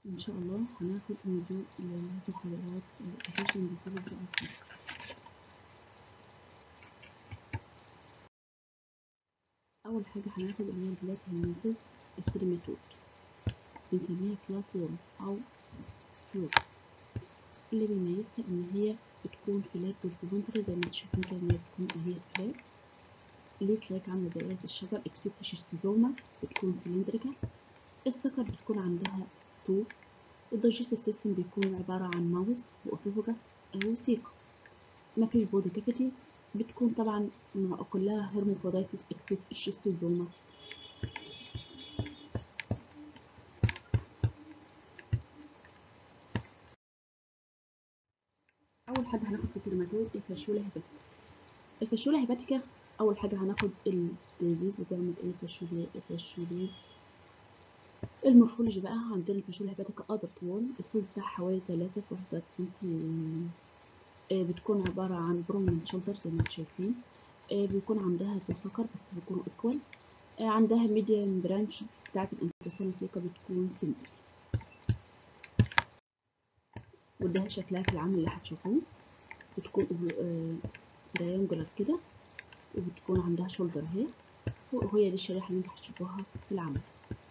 إن شاء الله هناخد الموضوع المحاضرات الأساسية بتاعت أول حاجة هناخد اللي هي البلات هننزل التريماتود بنسميها فلات وورم أو فلوكس اللي بيميزها إن هي بتكون فلات دورتيفنتري زي ما انتوا شايفين كده إن هي بتكون أهي فلات ليه فلاك عاملة زي ورقة الشجر اكسبت شيستوزوما بتكون سلندريكال السكر بتكون عندها طول الدايجستيف سيستم بيكون عبارة عن ماوس وأسوفجاس وسيقة مفيش بودي كافيتي بتكون طبعا كلها هرموفودايتس اكسبت الشيستوزوما أول حاجة هناخد في الكلماتود الفاشيولا هيباتيكا الفاشيولا هيباتيكا أول حاجة هناخد الديزيز بتعمل ايه فاشيولا فاشيوليز المورفولوجي بقى عندنا الفاشولا هيباتيكا ادلت وول السايز بتاعها حوالي 3 في 1 سنتي بتكون عبارة عن برومنت شولدر زي ما انتم شايفين بيكون عندها تو سكر بس بيكونوا ايكوال عندها ميديم برانش بتاعت الانتستين سيكا بتكون سيمبل وده شكلها في العمل اللي هتشوفوه بتكون داينجولار كده وبتكون عندها شولدر اهي وهي دي الشريحة اللي انتوا هتشوفوها في العمل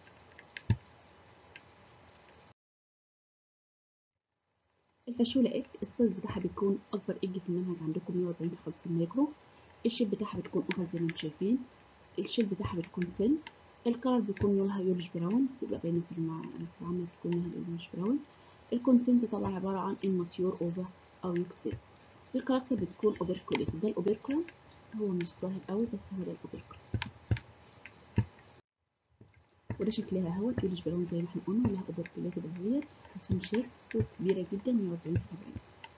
الفاشولا ايج السايز بتاعها بيكون اكبر ايج في المنهج عندكم 140 في 50 مايكرو الشيب بتاعها بتكون اوفر زي ما انتم شايفين الشيب بتاعها بتكون سن الكلر بيكون لونها يولش براون تبقى باينه في العمل بتكون لونها يولش براون الكونتنت طبعا عباره عن immature اوفا او يوكسيل الكاركتر بتكون اوبركوليت ده الاوبركولم هو مش ظاهر قوي بس هو ده الاوبركولم وده شكلها اهوت يولش براون زي ما احنا قلنا لها اوبركوليت اهيت حسن شيب كبيرة جدا 140 في 70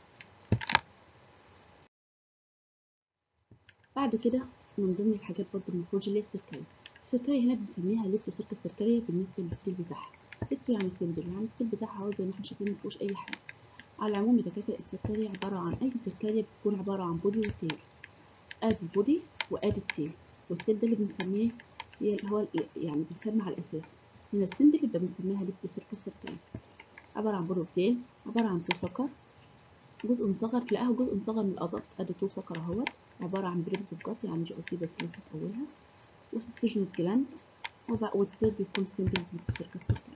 بعد كده من ضمن الحاجات برضه المفروض اللي هي السركرية السركرية هنا بنسميها ليبتو سيركا السركرية بالنسبة للتيل بتاعها ليبتو يعني سيمبل يعني التيل بتاعها هو زي ما احنا شايفين مفيهوش أي حاجة على العموم الدكاترة السركرية عبارة عن أي سركرية بتكون عبارة عن بودي وتيل ادي البودي وادي التيل والتيل ده اللي بنسميه هي هو يعني بنسمى على أساسه هنا السيمبل يبقى بنسميها ليبتو سيركا السركرية عبارة عن بروتين عبارة عن تو سكر جزء مصغر تلاقيه جزء مصغر من الأدلت أدي تو سكر أهوت عبارة عن بريمتيف جات يعني جي أو تي بس لسه في أولها وسيستوجينوس جلاند والتالت بيكون سيمبل سيركس سيركل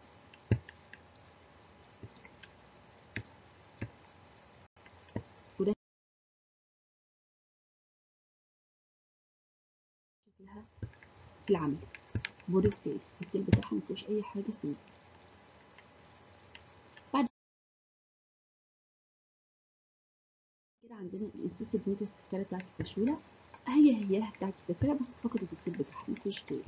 وده شكلها في العمل بودي التيل التيل بتاعها مفيهوش أي حاجة سيمبل كده عندنا الانسيسيف ميتس السكرة بتاعت الفاشولة هي هي بتاعت السكرة بس فقدت التيل بتاعها مفيش تيل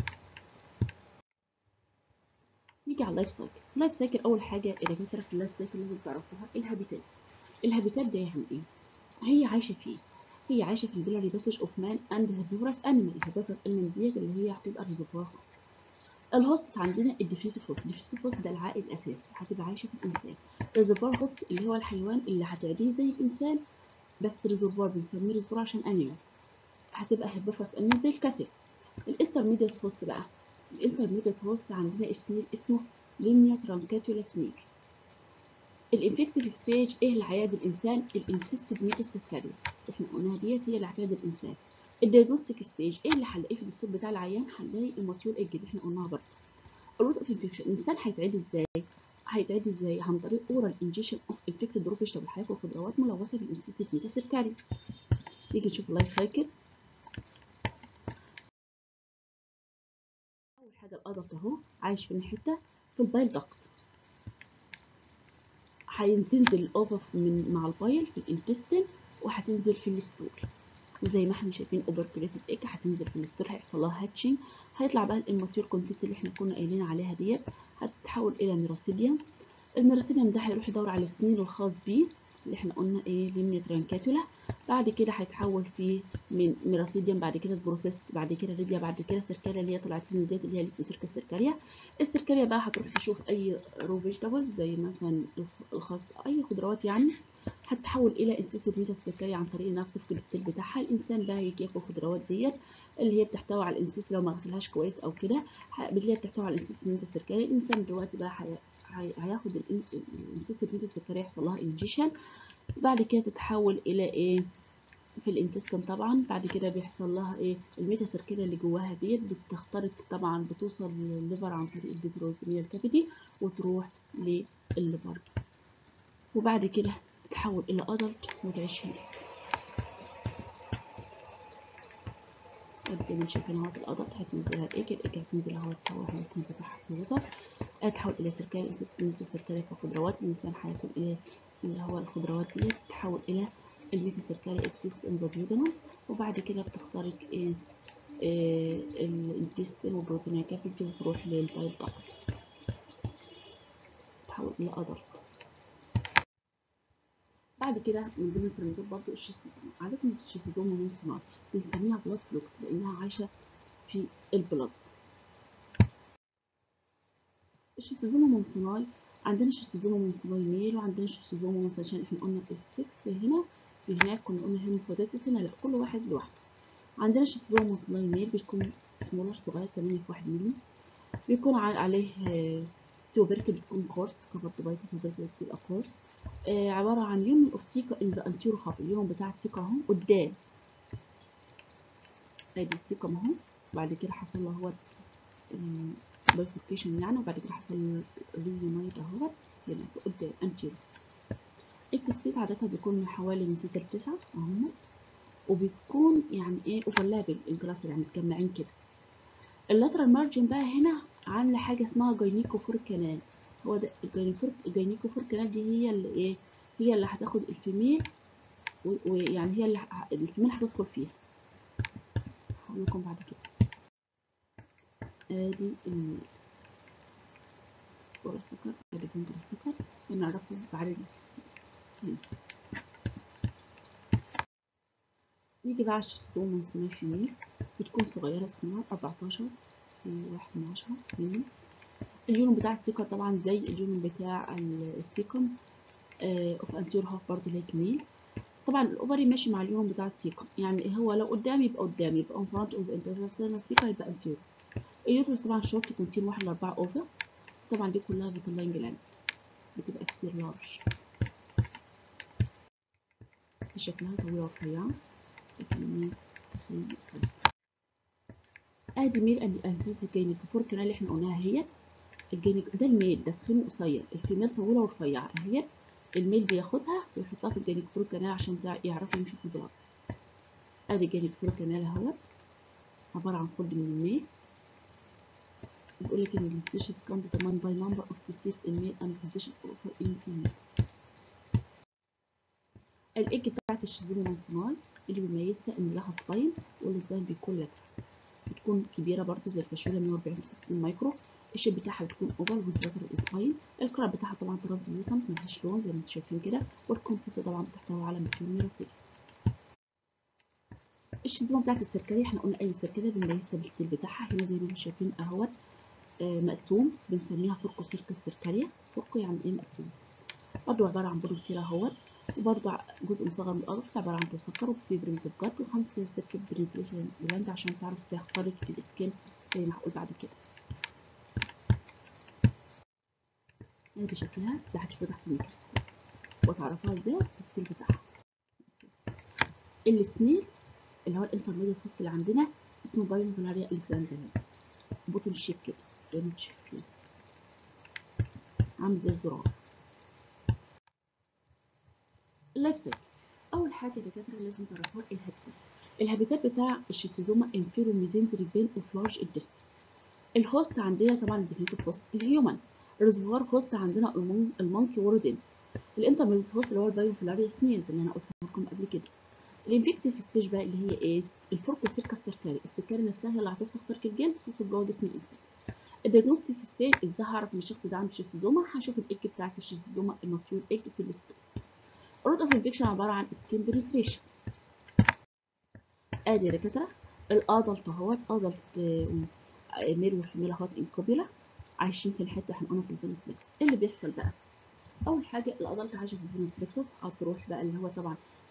نيجي على اللايف سايكل اللايف سايكل اول حاجه الدكاتره في اللايف سايكل لازم تعرفوها الهابيتات الهابيتات ده يعني ايه هي عايشه فيه هي عايشه في البيلاري باسج اوف مان اند هيربيفورس انيمال الهيربيفورس انيمال ديت اللي هي هتبقى الريزرفوار هوست الهوست عندنا الديفينيتيف هوست الديفينيتيف هوست ده العائد الاساسي هتبقى عايشه في الانسان الريزرفوار هوست اللي هو الحيوان اللي هتعديه زي الانسان بس ريزرفوار بنسميه ريزرفوار عشان انيمال هتبقى هيربيفورس انيمال زي الكاتل الانترميديت هوست بقى الانترميديت هوست عندنا سنيل اسمه لينيا ترانكاتولا سنيل الانفكتيف ستيج ايه اللي هيعدي الانسان الانسيستد ميتس الكارير احنا قلناها ديت هي اللي هتعدي الانسان الديagnostic ستيج ايه اللي هنلاقيه في الصوت بتاع العيان هنلاقي الماتيور ايج اللي احنا قلناها برضه الروت اوف انفكشن الانسان هيتعدي ازاي هيتعدي ازاي عن طريق اورال انجيشن اوف انفكتد رو فيجيتابل حيوان وخضروات ملوثه بالانسيستد ميتس الكارير نيجي نشوف اللايف سايكل اول حاجه الادلت اهو عايش في حته في البايل داكت هتنزل الاوفا من مع البايل في الانتستين وهتنزل في الستول وزي ما احنا شايفين اوبركوليتد ايج هتنزل في الستول هيحصل لها هاتشنج هيطلع بقى الاماتيور كونتنت اللي احنا كنا قايلين عليها ديت هتتحول الى ميراسيديوم الميراسيديوم ده هيروح يدور على السنين الخاص بيه اللي احنا قلنا ايه لينيا ترانكاتولا بعد كده هيتحول في من ميراسيديوم بعد كده سبروسيست بعد كده ريديا بعد كده سيركاليا اللي هي طلعت لنا ديت اللي هي ليبتوسيركا السيركاليا السيركاليا بقى هتروح تشوف اي رو فيجيتابلز زي مثلا الخاص اي خضروات يعني هتتحول الى انسيسيف السيركاليا عن طريق انها تفقد التل بتاعها الانسان بقى يجي ياكل الخضروات ديت اللي هي بتحتوي على الانسيس لو ما غسلهاش كويس او كده اللي هي بتحتوي على الانسيس السيركاليا الانسان دلوقتي بقى هي- هياخد الانسيسيف ميتا السكريه يحصل لها انجيشن بعد كده تتحول الى ايه في الانتستين طبعا بعد كده بيحصل لها ايه الميتا سيركيلا اللي جواها ديت بتخترق طبعا بتوصل للليفر عن طريق البيبروبينيال كافيتي وتروح للليفر وبعد كده تتحول الى ادلت وتعيش هناك ادي زي ما انتم شايفين اهوت الادلت هتنزلها الايج الايج هتنزل اهوت تروح الاسم بتاعها في الوتر هتحول الى سيركال الانسيت سيركالي في الخضروات الانسان هياكل ايه اللي هو الخضروات ديت تتحول الى الميتا سيركالي اكسيست ان ذا duodenum وبعد كده بتخترق ايه, إيه الانتستين والبروتينيا كافيتي وتروح للبايل داكت تتحول الى ادلت بعد كده من ضمن الترندات برضو الشيستوزوما عادة الشيستوزوما من صناعة بنسميها بلاد فلوكس لأنها عايشة في البلد الشيستوزوما من صناعي عندنا شيستوزوما من صناعي ميل وعندنا شيستوزوما من عشان احنا قلنا اس 6 هنا هناك كنا قلنا هيموفيديتس هنا لا كل واحد لوحده عندنا شيستوزوما من صناعي ميل بيكون سمولر صغير 8 في 1 مللي بيكون عليه توبركل بتكون كورس كفر بايت توبركل بتبقى كورس آه عبارة عن يوم اوف سيكا ان ذا انتيرو هاب اليوم بتاع السيكا اهو قدام ادي السيكا اهو بعد كده حصل له هو بايفوركيشن يعني وبعد كده حصل ريونايت اهو هنا قدام انتيرو التستيت عادة بيكون من حوالي من ستة لتسعة اهم وبيكون يعني ايه اوفرلابل الجلاس يعني متجمعين كده اللاترال مارجن بقى هنا عاملة حاجة اسمها جاينيكوفور كانال هو ده الجاينيكوفور الجاينيكوفور كانال دي هي اللي ايه هي اللي هتاخد الفيميل ويعني هي اللي ه- الفيميل هتدخل فيها هقول لكم بعد كده ادي الميل ورا السكر ادي بنت السكر ونعرفه بعد التستيس هنا نيجي بقى على الشيستوم من صناعي فيميل بتكون صغيرة السنار 14 في واحد من عشرة مللي اليونم بتاع السيكا طبعا زي اليونم بتاع السيكم اوف انتير هاف برضه ليك ميل طبعا الاوفري ماشي مع اليونم بتاع السيكم يعني هو لو قدام يبقى قدام يبقى اون فرونت اوف انترناسيونال سيكا يبقى انتير اليوترس طبعا شورت كونتين واحد لأربعة اوفر طبعا دي كلها فيتلاين جلاند بتبقى كتير لارج دي شكلها طويلة ورفيعة لكن تخيل قصير ادي ميل اند انتيت الجينيكوفور كانال اللي احنا قلناها هي الجينيك ده الميل ده تخين قصير الفيميل طويله ورفيعه اهي الميل بياخدها ويحطها في الجينيكوفور كانال عشان تع- يعرفوا يمشوا في البلاد ادي الجينيكوفور كانال اهوت عباره عن خلد من الميل بيقول لك ان السبيشيز كان determined by number of testes in male and position of in female الايج بتاعت الشيزوما مانسونال اللي بيميزها ان لها سباين والسباين بيكون لاترال بتكون كبيره برضو زي الفاشوله 140 60 مايكرو الشيب بتاعها بتكون اوفر وزلاتر سباين القرع بتاعها طبعا ترانسلوسنت ملهاش لون زي ما انتم شايفين كده والكونتنت طبعا بتحتوي على ماتيريال ميراسيل الشيزوما بتاعت السركليه احنا قلنا اي سركليه بنميزها بالتيل بتاعها هنا زي ما انتم شايفين اهوت آه، مقسوم بنسميها فرقه سيرك السركليه فرقه يعني ايه مقسوم برضو عباره عن بروتيرا اهوت وبرضو ع- جزء مصغر من الأضرف عبارة عن مسكر وبيبرمتيف جات وخمسة ستة بريبريشن جلاند عشان تعرف تخترق السكين زي ما هقول بعد كده ادي شكلها ده هتشوفها تحت الميكروسكوب وتعرفها ازاي بالتيل بتاعها السنيل اللي هو الانترميديت فوسك اللي عندنا اسمه بايون فلاريا الكسندريا بوتن شيب كده زي ما انتم شايفين عامل زي الزرار اللايف سايكل اول حاجه يا دكاتره لازم تعرفوها الهابيتات الهابيتات بتاع الشيستوزوما انفيرو ميزنتري بين اوف لارج الدست الهوست عندنا طبعا الديفينيتيف هوست الهيومن الريزرفوار هوست عندنا المون- المونكي وردن الانترميديت هوست اللي هو البايوفلاريا سنيل اللي انا قلت لكم قبل كده الانفكتيف ستيج بقى اللي هي ايه الفوركو سيركا السركاري السركاري نفسها هي اللي هتفتح تخترق الجلد وتدخل جوه جسم الانسان الديagnostic ستيج ازاي هعرف ان الشخص ده عنده شيستوزوما هشوف الايج بتاعت الشيستوزوما الماتيور ايج في الستيج الروت اوف انفكشن عباره عن سكين بنتريشن ادي يا دكاتره الادلت اهوت ادلت ميل وفيميل اهوت انكوبيلا عايشين في الحته احنا قلنا في الفينس بلكس ايه اللي بيحصل بقى اول حاجه الادلت عايشه في الفينس بلكسس هتروح بقى اللي هو طبعا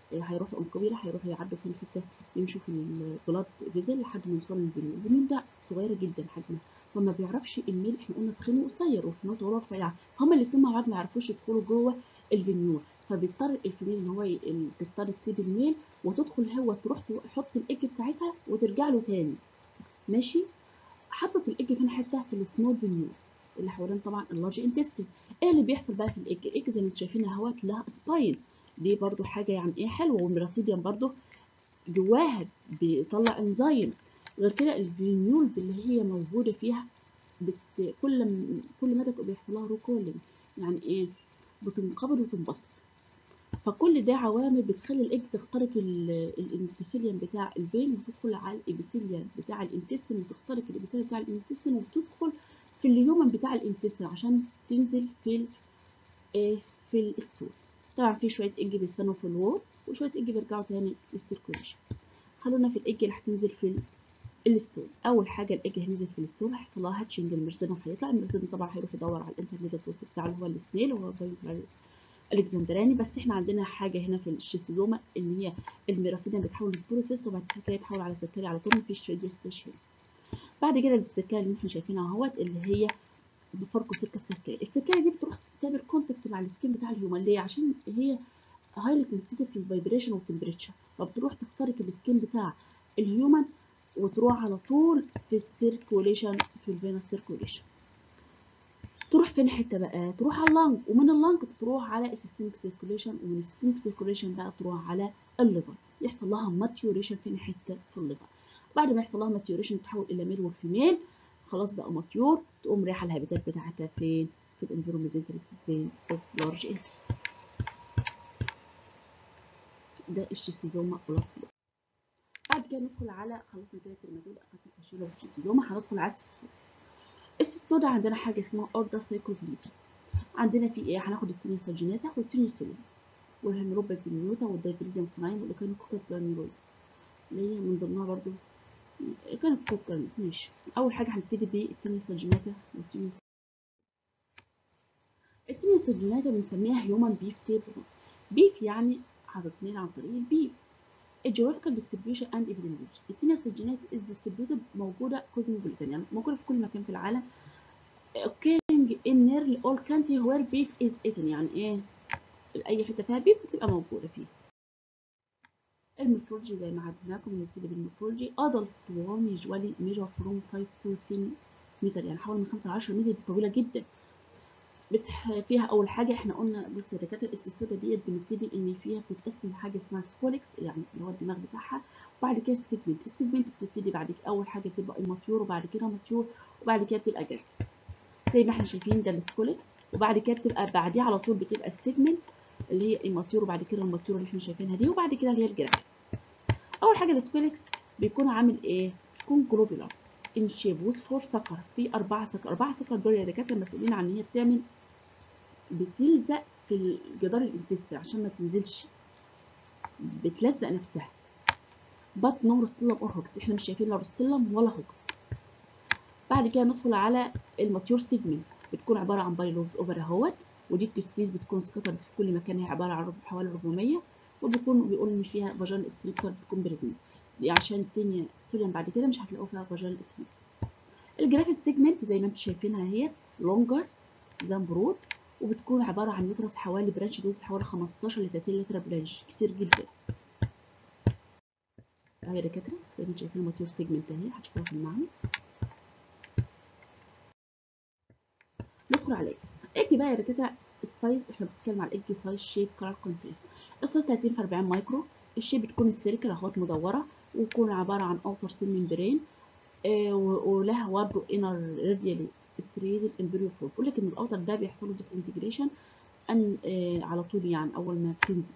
هيروحوا انكوبيلا هيروحوا يعدوا فين حته يمشوا في البلاد فيزل لحد ما يوصلوا للفينيول الفينيول ده صغيره جدا حجمها فما بيعرفش الميل احنا قلنا تخينه قصير والفينول طوله رفيع هما الاثنين مع بعض ما يعرفوش يدخلوا جوه الفينيول فبيضطر الفيميل ان هو ي... تضطر تسيب الميل وتدخل هو تروح تحط الايج بتاعتها وترجع له تاني ماشي حطت الايج فين حته في السمول فينيول اللي حوالين طبعا اللارج انتستين ايه اللي بيحصل بقى في الايج الايج زي ما انتم شايفين اهوت لها سباين دي برضو حاجه يعني ايه حلوه والميراسيديوم برضو جواها بيطلع انزيم غير كده الفينيولز اللي هي موجوده فيها بت... كل م... كل مدى بيحصل لها روكولينج يعني ايه بتنقبض وتنبسط فكل ده عوامل بتخلي الايج تخترق الانتسيليوم بتاع الفين وتدخل على الابيثيليوم بتاع الانتستين وتخترق الابيثيليوم بتاع الانتستين وتدخل في اليومن بتاع الانتستين عشان تنزل في ال ايه في الستول طبعا في شويه ايج بيستنوا في الوول وشويه ايج بيرجعوا تاني للسيركوليشن خلونا في الايج اللي هتنزل في الستول اول حاجه الايج هنزل في الستول هيحصل لها هاتشنج المرسيدون هيطلع المرسيدون طبعا هيروح يدور على الانترميديت وسط بتاعه اللي هو السنيل وهو الكسندراني بس احنا عندنا حاجه هنا في الشيستوزوما ان هي الميراسيديوم بتحول لسبوروسيست وبعد كده يتحول على سكري على طول مفيش ريديستيش هنا بعد كده السكري اللي احنا شايفينها اهوت اللي هي بفرق سلك السكري السكري دي بتروح تعمل كونتاكت مع السكين بتاع الهيومن ليه عشان هي هايلي سنسيتيف للفايبريشن والتمبريتشر فبتروح تخترق السكين بتاع الهيومن وتروح على طول في السيركوليشن في الفينوس سيركوليشن تروح فين حته بقى تروح على اللنج ومن اللنج تروح على السيستميك سيركوليشن ومن السيستميك سيركوليشن بقى تروح على الليفر يحصل لها ماتيوريشن فين حته في الليفر بعد ما يحصل لها ماتيوريشن تتحول الى ميل وفيميل خلاص بقى ماتيور تقوم رايحه الهابيتات بتاعتها فين في الانفيروميزنتري فين اوف لارج انتست ده الشيستوزوما بلاد فلو بعد كده ندخل على خلصنا كده الترمادول اخدنا الفاشيولا والشيستوزوما هندخل على السيستوزوما السيستودا عندنا حاجه اسمها اوردر سايكلوفليدي عندنا في ايه هناخد التينيوسالجيناتا والتينيوسولين والهيميروباث ديميوتا والدايفيليديوم كلاين والايكانوكوكس جرانيولوزا اللي هي من ضمنها برضو ايكانوكوكس جرانيولوزا ماشي اول حاجه هنبتدي بالتينيوسالجيناتا والتينيوس التينيوسالجيناتا بنسميها هيومن بيف تيبل بيف يعني حاططين عن طريق البيف الجيوغرافيكال ديستريبيوشن اند ايفيدنس التينيوسالجينات از ديستريبيوتد موجوده كوزموبوليتان يعني موجوده في كل مكان في العالم occurring in nearly all country where beef is eaten يعني ايه اي حته فيها بيف بتبقى موجوده فيه المورفولوجي زي ما عدناكم بنبتدي بالمورفولوجي adult worm usually measure from 5 to 10 متر يعني حوالي من 5 ل 10 متر دي طويله جدا بتح... فيها اول حاجه احنا قلنا بص الدكاتره السيسودا ديت بنبتدي ان فيها بتتقسم لحاجه اسمها سكوليكس يعني اللي هو الدماغ بتاعها وبعد كده السيجمنت السيجمنت بتبتدي بعد كده اول حاجه بتبقى ماتيور وبعد كده ماتيور وبعد كده بتبقى جاف زي ما احنا شايفين ده السكوليكس وبعد كده بتبقى بعديها على طول بتبقى السيجمنت اللي هي الماتيور وبعد كده الماتيور اللي احنا شايفينها دي وبعد كده اللي هي الجراف اول حاجه السكوليكس بيكون عامل ايه بيكون جلوبولار ان شيب وذ فور سكر في اربعه سكر اربعه سكر دول يا دكاتره مسؤولين عن ان هي بتعمل بتلزق في الجدار الانتستين عشان ما تنزلش بتلزق نفسها بات نو روستيلم اور هوكس احنا مش شايفين لا روستيلم ولا هوكس بعد كده ندخل على الماتيور سيجمنت بتكون عباره عن بايلوب اوفر اهوت ودي التستيز بتكون سكترت في كل مكان هي عباره عن حوالي 400 وبيكون بيقول ان فيها فاجان اسفنكتر بتكون بريزنت دي عشان التانية سوريان بعد كده مش هتلاقوا فيها فاجان اسفنكتر الجراف سيجمنت زي ما انتم شايفينها اهي لونجر ذان برود وبتكون عبارة عن يوترس حوالي برانش دوز حوالي 15 ل 30 لتر برانش كتير جدا اهي يا دكاترة زي ما انتم شايفين الماتيور سيجمنت اهي هتشوفوها في المعمل ندخل على الايج الايج بقى يا دكاترة السايز احنا بنتكلم على الايج سايز شيب كلر كونتين السايز 30 في 40 مايكرو الشيب بتكون سفيريكال اهوت مدورة وتكون عبارة عن اوتر سيل ممبرين آه ولها برضه انر راديالي ستريتد امبريو فور بقول لك ان الاوتر ده بيحصل له ديسنتجريشن ان آه على طول يعني اول ما بتنزل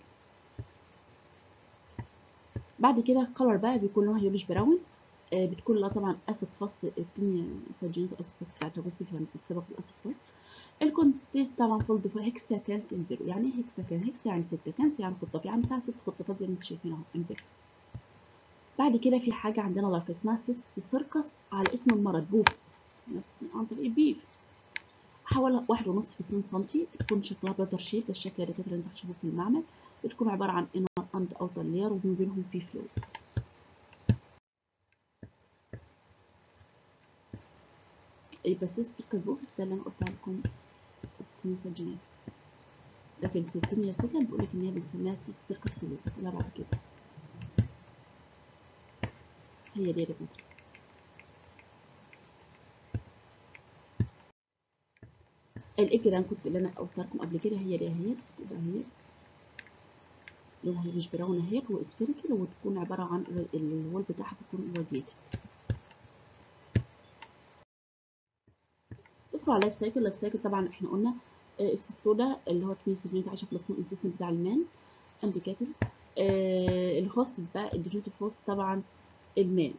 بعد كده الكلر بقى بيكون لونها يوليش براون آه بتكون لها طبعا اسيد فاست الدنيا سجلت اسيد فاست بتاعتها بس فيها بتتسبب في الاسيد فاست الكونتنت طبعا فولد في هيكسا كانس امبيرو يعني ايه هيكسا كان هيكسا يعني ستة كانس يعني خطاف يعني فيها ست خطافات زي ما انتم شايفين اهو امبيرو بعد كده في حاجه عندنا لايف اسمها سيست سيركس على اسم المرض بوفس عن طريق البيف حوالي واحد ونص في اتنين سنتي تكون شكلها بلاتر شيب ده الشكل اللي كده اللي انتوا هتشوفوه في المعمل بتكون عبارة عن انر اند اوتر لاير وما بينهم في فلو يبقى السيركس بوفس ده اللي انا قلتها لكم مسجلين لكن في التنيا سودا بيقول لك ان هي بنسميها سيركس سيلوزا طلع بعد كده هي دي ريبوتر الايج ده كنت اللي انا قلت لكم قبل كده هي دي اهي بتبقى هي لونها مش براون اهي واسفيريكال وتكون عباره عن الوول بتاعها بيكون راديتد ندخل على اللايف سايكل اللايف سايكل طبعا احنا قلنا السيستودا اللي هو تنين سجنات عايشه في الاسنان الجسم بتاع المان انديكاتور آه الهوست بقى الديفينيتيف هوست طبعا المان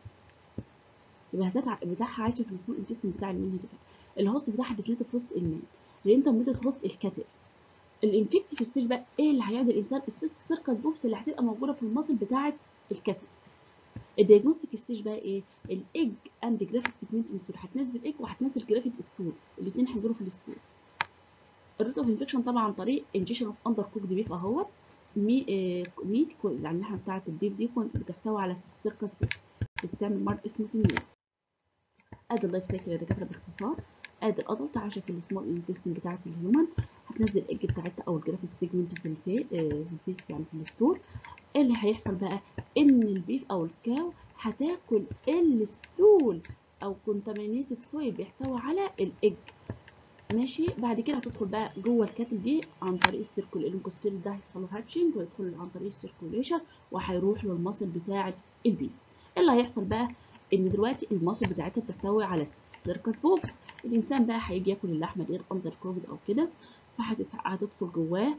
البهتات بتاعها عايشه في الاسنان الجسم بتاع المان هنا الهوست بتاعها الديفينيتيف هوست المان الانترميديت هوست الكاتل الانفكتيف ستيج بقى ايه اللي هيعمل الانسان السيس سيركس بوفس اللي هتبقى موجوده في المصل بتاعه الكاتل الدياجنوستيك ستيج بقى ايه الايج اند جرافيك سيجمنت ستول هتنزل ايج وهتنزل جرافيك ستول الاثنين هينزلوا في الستول الروت اوف انفكشن طبعا عن طريق انجيشن اوف اندر كوك بيف اهوت مي آه ميت يعني اللحمه بتاعه البيف دي بتحتوي على السيركس بوفس بتعمل مرض اسمه تنياس ادي اللايف سايكل يا دكاتره باختصار ادي الادلت عايشه في السمول انتستين بتاعه الهيومن هتنزل الايج بتاعتها او الجرافيك سيجمنت في الفي آه في الفيس يعني في الستور ايه اللي هيحصل بقى ان البيف او الكاو هتاكل الستول او كونتامينيتد سويل بيحتوي على الايج ماشي بعد كده هتدخل بقى جوه الكاتل دي عن طريق السيركول الانكوسكيل ده هيحصل له هاتشنج ويدخل عن طريق السيركوليشن وهيروح للمصل بتاعه البي اللي هيحصل بقى ان دلوقتي المصل بتاعتها بتحتوي على السيركس بوفس الانسان بقى هيجي ياكل اللحمه دي اندر كوفيد او كده فهتدخل جواه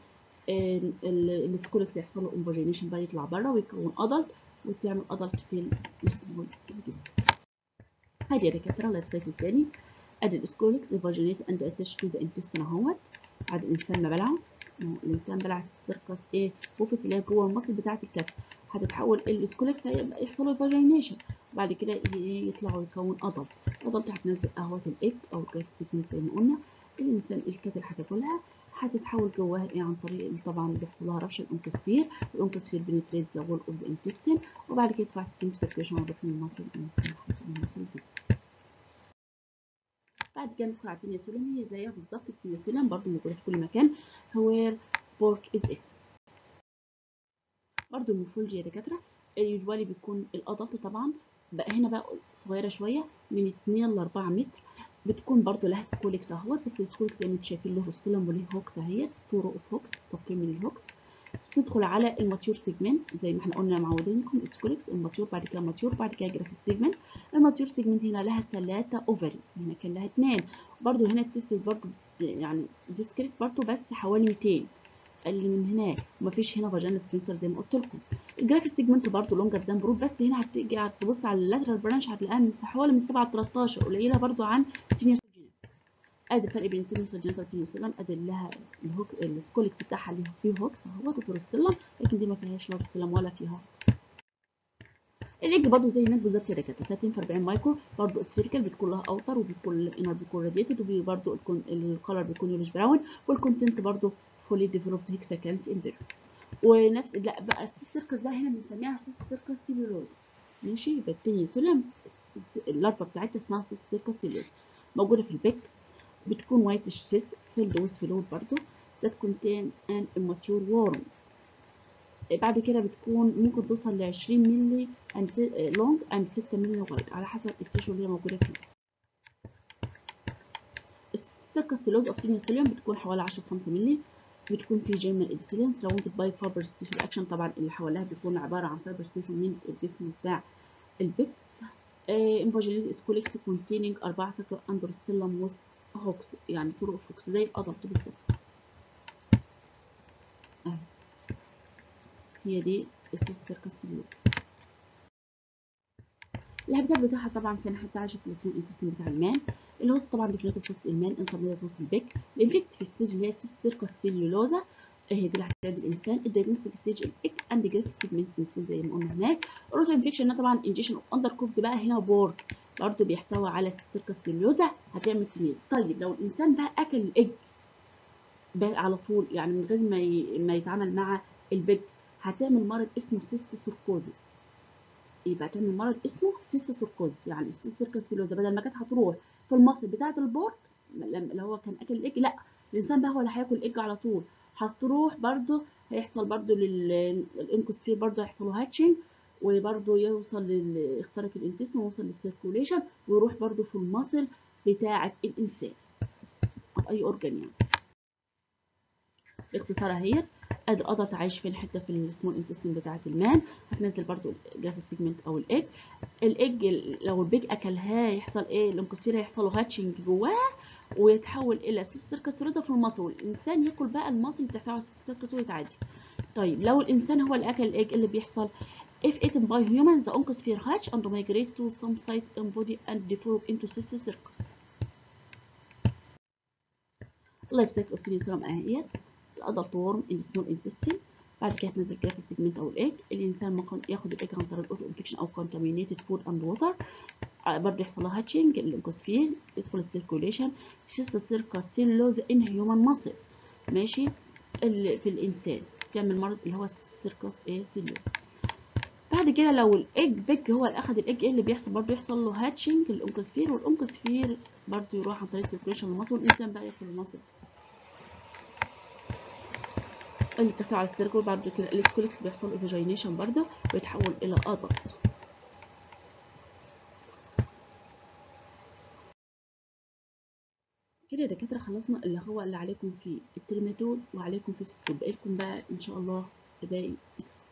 السكولكس يحصل له امبرجينيشن بقى يطلع بره ويكون ادلت وتعمل ادلت في السمول انتستين ادي يا دكاتره اللايف سايكل الثاني ادي السكولكس الفاجينيت اند اتش تو ذا انتستين اهوت بعد الانسان ما بلعه الانسان بلع السيركس ايه بوفس اللي هي جوه المصل بتاعه الكتف هتتحول السكولكس هيبقى يحصل له فاجينيشن بعد كده يطلع ويكون ادلت ادلت هتنزل اهوت الايج او الجريك سيكنس زي ما قلنا الانسان الكتل هتاكلها هتتحول جواها ايه عن طريق طبعا بيحصل لها ربش الانكسفير الانكسفير بنتريت ذا وول اوف ذا انتستين وبعد كده يدفع السيستم سيركيشن ويروح من المصل المصل دي بعد كده ندخل على التنياسولين هي زيها بالظبط التنياسولين برضو موجوده في كل مكان هو بورك از ات برضو المورفولوجي يا دكاتره يوجوالي بيكون الادلت طبعا بقى هنا بقى صغيره شويه من 2 ل 4 متر بتكون برضو لها سكولكس اهوت بس السكولكس زي ما انتم شايفين له ستولم وليه هوكس اهيت تو رو اوف هوكس صفين من الهوكس ندخل على الماتيور سيجمنت زي ما احنا قلنا معودينكم السكولكس الماتيور بعد كده ماتيور بعد كده جرافيك سيجمنت الماتيور سيجمنت هنا لها ثلاثة اوفري هنا كان لها اثنين برضو هنا التست برضو يعني ديسكريت برضو بس حوالي 200 اللي من هناك ومفيش هنا فاجينال سفنكتر زي ما قلت لكم الجرافيك سيجمنت برضو لونجر دان برود بس هنا هتيجي تبص على اللاترال برانش هتلاقيها من حوالي من 7 ل 13 قليله برضو عن تينيا ادي الفرق بين التينيوس والجينيتال والتينيوسيلم ادي لها الهوك السكولكس بتاعها اللي فيه هوكس اهوت وفيروستيلم لكن دي ما فيهاش لا فيروستيلم ولا فيها هوكس الايج برضه زي هناك بالظبط يا دكاتره 30 في 40 مايكرو برضه سفيريكال بتكون لها اوتر وبيكون الانر بيكون راديتد وبرضه الكلر بيكون يولش براون والكونتنت برضه فولي ديفلوبد هيكساكانس امبير ونفس لا بقى السيركس بقى هنا بنسميها سيركس سيلولوز ماشي يبقى التينيوسيلم اللارفا بتاعتها اسمها سيركس سيلولوز موجوده في البيك بتكون وايتش سيست فيلد ويز فلويد برضو that contain an immature worm بعد كده بتكون ممكن توصل ل 20 مللي لونج اند 6 مللي وايد على حسب التيشو اللي هي موجوده فيه السيركستيلوز اوف تينيوستيليوم بتكون حوالي 10 5 مللي بتكون في جيرمال ابسيلينس لو انت باي فايبر ستيشن اكشن طبعا اللي حواليها بيكون عباره عن فايبر ستيشن من الجسم بتاع البيت انفاجينيت اسكوليكس كونتيننج 4 سكر اندرستيلم وسط هوكس يعني طرق فوكس زي الادلت بالظبط اهي هي دي السيركستيلوز الهابيتات بتاعها طبعا كان حتى عايشه في الاسم الانتستين بتاع المان الهوست طبعا ديفينيتيف وسط المان انترميديت وسط البيك الانفكتيف ستيج اللي هي السيركستيلوزا هي دي اللي هتساعد الانسان الدايجنوستيك ستيج الاك اند جريف سيجمنت زي ما قلنا هناك الروتو انفكشن طبعا انجيشن اوف اندر كوفد بقى هنا بورك برضه بيحتوي على السيركستيلوزا هتعمل تمييز طيب لو الانسان بقى اكل الايج على طول يعني من غير ما ي... ما يتعامل مع البيج هتعمل مرض اسمه سيستوسيركوزيس يبقى تعمل مرض اسمه سيستوسيركوزيس يعني السيستوسيركوزيس بدل ما كانت هتروح في المصل بتاعه البورد اللي هو كان اكل الايج لا الانسان بقى هو اللي هياكل الايج على طول هتروح برضو هيحصل برضو للانكوسفير برضو هيحصل له هاتشنج وبرضو يوصل يخترق الانتستين ويوصل للسيركوليشن ويروح برضو في المصل بتاعة الانسان او اي اورجان يعني باختصار اهيت ادي القطط عايش فين حته في السمول انتستين بتاعه المان هتنزل برضو جاف سيجمنت او الايج الايج لو البيج اكلها يحصل ايه الانكوسفير هيحصل له هاتشنج جواه ويتحول الى سيركسوريدا في المصل والانسان ياكل بقى المصل بتاع السيركسوريدا عادي طيب لو الانسان هو اللي اكل الايج اللي بيحصل if eaten by humans the oncosphere hatch and migrate to some site in body and develop into cystocircus life cycle of tenisolum اهيت الادلت ورم in small intestine بعد كده هتنزل كده في السيجمنت او الايج الانسان ممكن ياخد الايج عن طريق الاوتو انفكشن او contaminated food and water برضه يحصل له هاتشنج الانكوسفير يدخل السيركوليشن سيستوسيركس سيلوز ان هيومن ماسل ماشي في الانسان تعمل مرض اللي هو السيركس ايه سيلوز بعد كده لو الايج بيج هو اللي اخد الايج ايه اللي بيحصل برضه يحصل له هاتشنج الانكوسفير والانكوسفير برضه يروح عن طريق السيركوليشن للمصل والانسان بقى ياكل المصل اللي بتحتوي على السيركل بعد كده السكوليكس بيحصل له فاجينيشن برضه ويتحول الى ادلت كده يا دكاتره خلصنا اللي هو اللي عليكم في الترماتول وعليكم في السوب بقى لكم بقى ان شاء الله باقي